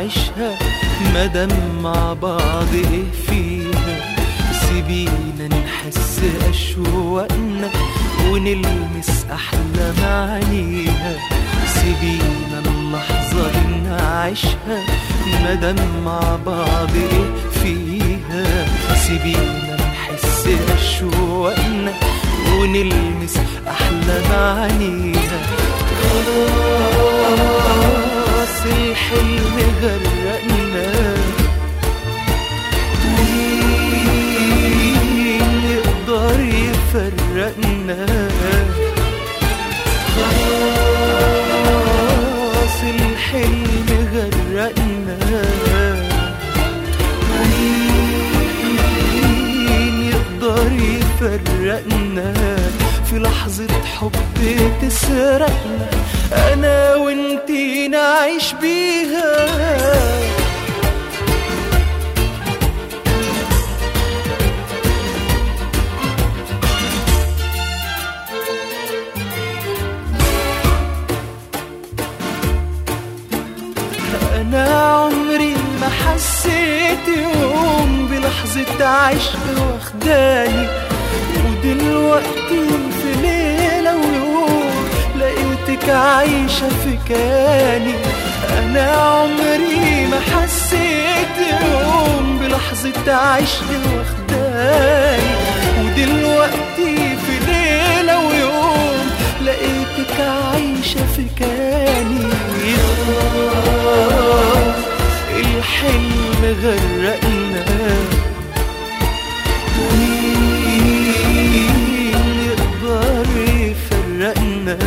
نعيشها مادام مع بعض ايه فيها سيبينا نحس اشواقنا ونلمس احلى معانيها سيبينا اللحظة دي نعيشها مادام مع بعض ايه فيها سيبينا نحس اشواقنا ونلمس احلى معانيها خلاص الحلم غرقنا مين يقدر يفرقنا خلاص الحلم غرقنا مين يقدر يفرقنا في لحظة حب تسرقنا أنا وانتي نعيش بيها أنا عمري ما حسيت يوم بلحظة عشق واخداني ودلوقتي في ليلة ويوم لقيتك عايشة في كياني أنا عمري ما حسيت يوم بلحظة عشق واخداني ودلوقتي في ليلة ويوم لقيتك عايشة في كياني خلاص الحلم غرقنا مين يقدر يفرقنا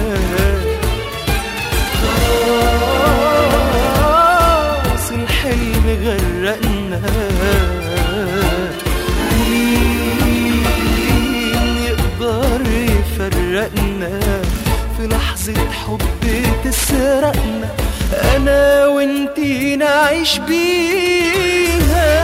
خلاص الحلم غرقنا مين يقدر يفرقنا في لحظة حب تسرقنا أنا وانتي نعيش بيها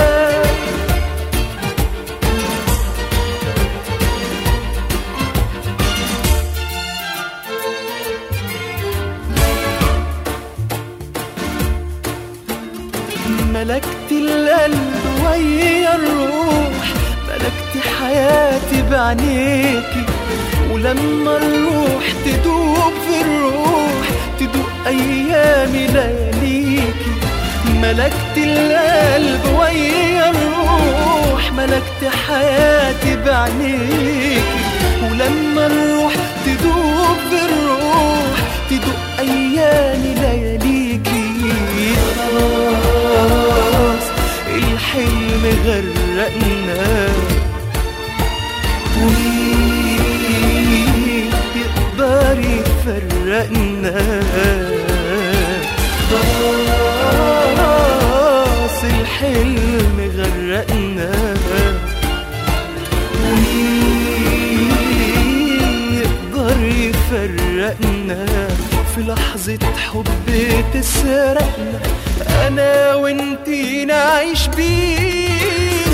ملكت القلب ويا الروح ملكت حياتي بعينيكي ولما الروح تدوب في الروح تدوب ايامي لياليكي ملكت القلب ويا الروح ملكت حياتي بعينيكي ولما الروح تدوب في الروح تدوب ايامي لياليكي خلاص الحلم غرقنا مين يقدر يفرقنا خلاص الحلم غرقنا مين يقدر يفرقنا في لحظة حب تسرقنا أنا وانتي نعيش بيها